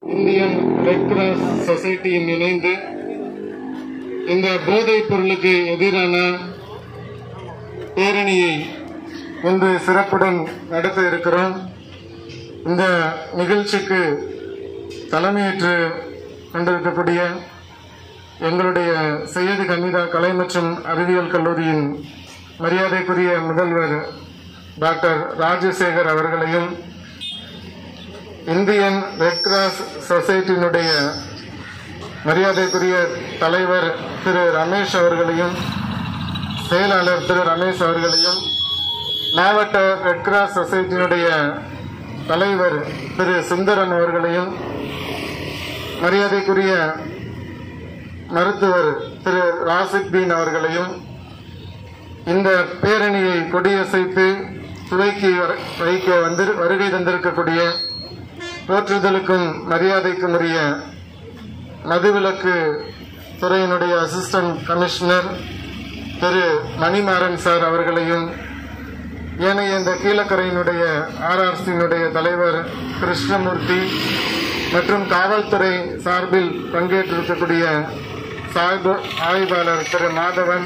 Indian Red cross சொசைட்டியும் இணைந்து இந்த போதைப் பொருளுக்கு எதிரான பேரணியை இன்று சிறப்புடன் நடத்த இருக்கிறோம் இந்த நிகழ்ச்சிக்கு தலைமையேற்று கொண்டிருக்கக்கூடிய எங்களுடைய சையது கமிதா கலை மற்றும் அறிவியல் கல்லூரியின் மரியாதைக்குரிய முதல்வர் டாக்டர் ராஜசேகர் அவர்களையும் இந்தியன் ரெட் கிராஸ் சொசைட்டியினுடைய மரியாதைக்குரிய தலைவர் திரு ரமேஷ் அவர்களையும் செயலாளர் திரு ரமேஷ் அவர்களையும் மாவட்ட ரெட் கிராஸ் சொசைட்டியினுடைய தலைவர் திரு சுந்தரன் அவர்களையும் மரியாதைக்குரிய மருத்துவர் திரு ராசித்தீன் அவர்களையும் இந்த பேரணியை கொடியசைத்து துவக்கி வர- வைக்க வந்து வருகை தந்திருக்கக்கூடிய போற்றுதலுக்கும் மரியாதைக்கும் உரிய மதுவிலக்கு துறையினுடைய அசிஸ்டன்ட் கமிஷனர் திரு மணிமாறன் சார் அவர்களையும் ஏனைய இந்த கீழக்கரையினுடைய ஆர்ஆர்சியினுடைய தலைவர் கிருஷ்ணமூர்த்தி மற்றும் காவல்துறை சார்பில் பங்கேற்றிருக்கக்கூடிய சாய்பு ஆய்வாளர் திரு மாதவன்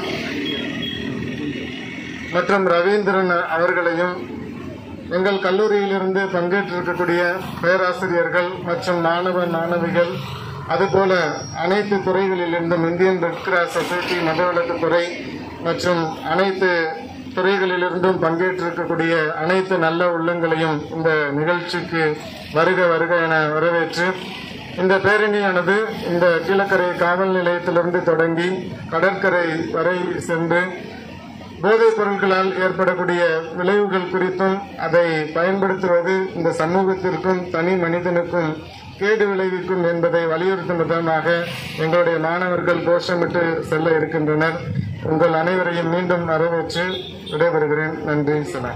மற்றும் ரவீந்திரன் அவர்களையும் எங்கள் கல்லூரியிலிருந்து பங்கேற்றிருக்கக்கூடிய பேராசிரியர்கள் மற்றும் மாணவ மாணவிகள் அதுபோல அனைத்து துறைகளிலிருந்தும் இந்தியன் ரெட் கிராஸ் சொசைட்டி மதவிலக்கு துறை மற்றும் அனைத்து துறைகளிலிருந்தும் பங்கேற்றிருக்கக்கூடிய அனைத்து நல்ல உள்ளங்களையும் இந்த நிகழ்ச்சிக்கு வருக வருக என வரவேற்று இந்த பேரணியானது இந்த கீழக்கரை காவல் நிலையத்திலிருந்து தொடங்கி கடற்கரை வரை சென்று போதைப் பொருட்களால் ஏற்படக்கூடிய விளைவுகள் குறித்தும் அதை பயன்படுத்துவது இந்த சமூகத்திற்கும் தனி மனிதனுக்கும் கேடு விளைவிக்கும் என்பதை வலியுறுத்தும் விதமாக எங்களுடைய மாணவர்கள் கோஷமிட்டு செல்ல இருக்கின்றனர் உங்கள் அனைவரையும் மீண்டும் வரவேற்று விடைபெறுகிறேன் நன்றி சலாம்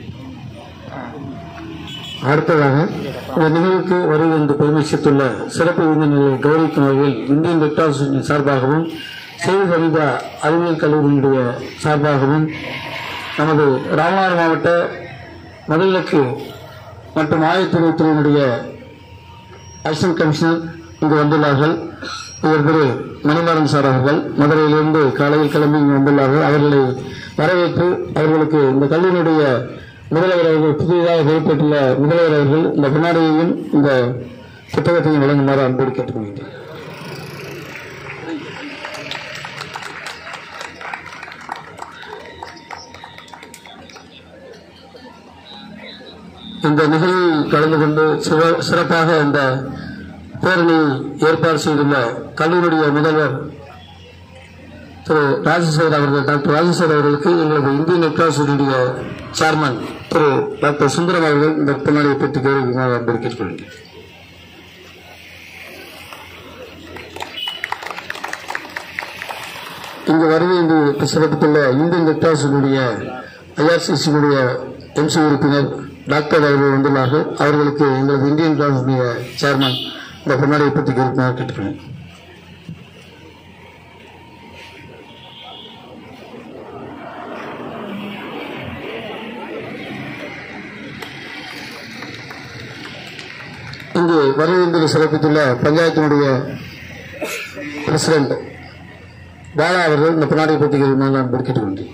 அடுத்ததாக இந்த நிகழ்வுக்கு வருகை என்று பெருமை சேர்த்துள்ள சிறப்பு விருந்தினர்களை கௌரவிக்கும் வகையில் இந்தியன் ரெட் கிராஸ் சொசைட்டி சார்பாகவும் சேது கவிதா அறிவியல் கல்லூரியினுடைய சார்பாகவும் நமது ராமநாதபுரம் மாவட்ட மதுவிலக்கு மற்றும் ஆயத்துறைத்துறையினுடைய அசிஸ்டன்ட் கமிஷனர் இங்கு வந்துள்ளார்கள் இவர் திரு மணிமாறன் சார் அவர்கள் மதுரையிலிருந்து காலையில் கிளம்பி இங்கு வந்துள்ளார்கள் அவர்களை வரவேற்று அவர்களுக்கு இந்த கல்லூரியினுடைய முதல்வர் அவர்கள் புதிதாக பொறுப்பேற்றுள்ள முதல்வர் அவர்கள் இந்த கண்ணாடியையும் இந்த புத்தகத்தையும் வழங்குமாறு அன்போடு கேட்டுக்கொள்கின்றேன் இந்த நிகழ்வில் கலந்து கொண்டு சிற- சிறப்பாக இந்த பேரணி ஏற்பாடு செய்துள்ள கல்லூரியுடைய முதல்வர் திரு ராஜசேகர் அவர்கள் டாக்டர் ராஜசேகர் அவர்களுக்கு எங்களது இந்தியன் நெட்வாசுடைய சேர்மன் திரு டாக்டர் சுந்தரம் அவர்கள் இந்த பின்னாடியை பற்றி கௌரவிக்குமாறு அன்போடு கேட்டுக்கொள்கிறேன் இங்கு வருகை என்று சிறப்பித்துள்ள இந்தியன் நெட்வாசுடைய ஐஆர்சிசியுடைய எம்சி உறுப்பினர் டாக்டர் அவர்கள் வந்துள்ளார்கள் அவர்களுக்கு எங்களது இந்தியன் கிளாஸுடைய சேர்மன் இந்த பின்னாடியை பற்றி கௌரவிக்குமாறு கேட்டுக்கொள்கிறேன் இங்கு வருகை சிறப்பித்துள்ள பஞ்சாயத்தினுடைய பிரசிடென்ட் பாலா அவர்கள் இந்த பின்னாடி பத்திரிகை மேல் நான் கேட்டுக்கொண்டேன்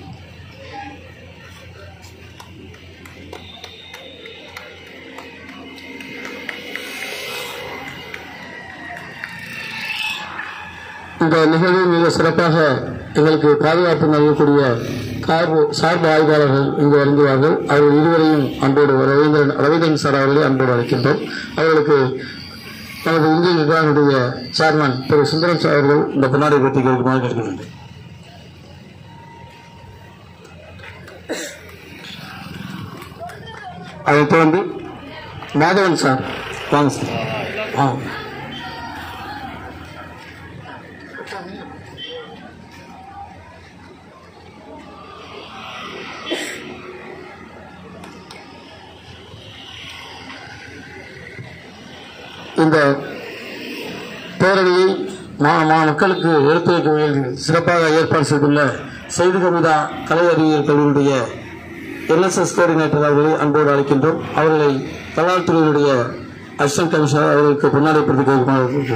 இந்த நிகழ்வில் மிக சிறப்பாக எங்களுக்கு பாதுகாப்பு நல்கக்கூடிய சார்பு சார்பு ஆய்வாளர்கள் இங்கு வருந்துவார்கள் அவர்கள் இருவரையும் அன்போடு ரவீந்திரன் ரவீந்திரன் சார் அவர்களை அன்போடு அழைக்கின்றோம் அவர்களுக்கு நமது இந்திய நிர்வாகத்துடைய சேர்மன் திரு சுந்தரம் சார் அவர்கள் இந்த பின்னாடி பற்றி கேட்குமாறு கேட்கின்றேன் அதைத் தொடர்ந்து மாதவன் சார் வாங்க சார் வாங்க இந்த பேரணியை மா- மா- மக்களுக்கு எடுத்துரைக்க வகையில் சிறப்பாக ஏற்பாடு செய்துள்ள செய்தி கமிதா கலை அறிவியல் கல்லூரியுடைய என்எஸ்எஸ் கோஆர்டினேட்டர் அவர்களை அன்போடு அழைக்கின்றோம் அவர்களை தகவல்துறையினுடைய அசிஸ்டன்ட் கமிஷனர் அவர்களுக்கு பொன்னாடை படுத்தி கேட்குமாறு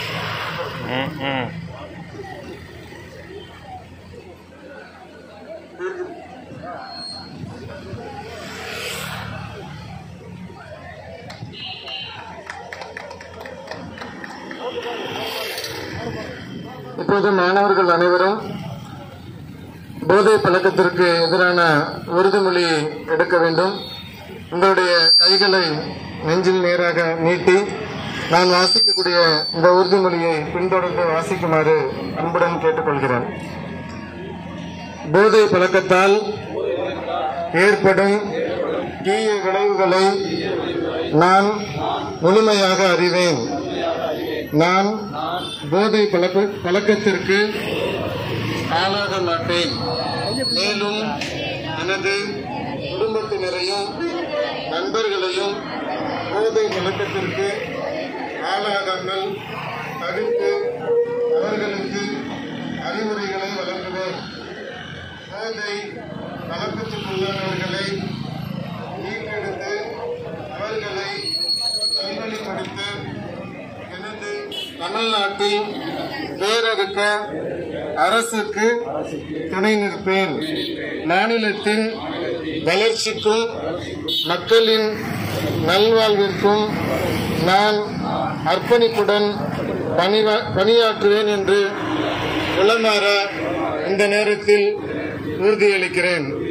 இப்போது மாணவர்கள் அனைவரும் போதை பழக்கத்திற்கு எதிரான உறுதிமொழி எடுக்க வேண்டும் உங்களுடைய கைகளை நெஞ்சில் நேராக நீட்டி நான் வாசிக்கக்கூடிய இந்த உறுதிமொழியை பின்தொடர்ந்து வாசிக்குமாறு அன்புடன் கேட்டுக்கொள்கிறேன் போதை பழக்கத்தால் ஏற்படும் தீய விளைவுகளை நான் முழுமையாக அறிவேன் நான் போதை பழக்க பழக்கத்திற்கு ஆளாக மாட்டேன் மேலும் எனது குடும்பத்தினரையும் நண்பர்களையும் போதை பழக்கத்திற்கு ஆளாகாமல் தடுத்து அவர்களுக்கு அறிவுரைகளை வழங்குவேன் போதை பழக்கத்துக்குள்ளானவர்களை மீட்டெடுத்து அவர்களை நல்வழிப்படுத்த எனது தமிழ்நாட்டில் பேரறுக்க அரசுக்கு துணை நிற்பேன் மாநிலத்தின் வளர்ச்சிக்கும் மக்களின் நல்வாழ்விற்கும் நான் அர்ப்பணிப்புடன் பணிவா- பணியாற்றுவேன் என்று உளமாற இந்த நேரத்தில் உறுதியளிக்கிறேன்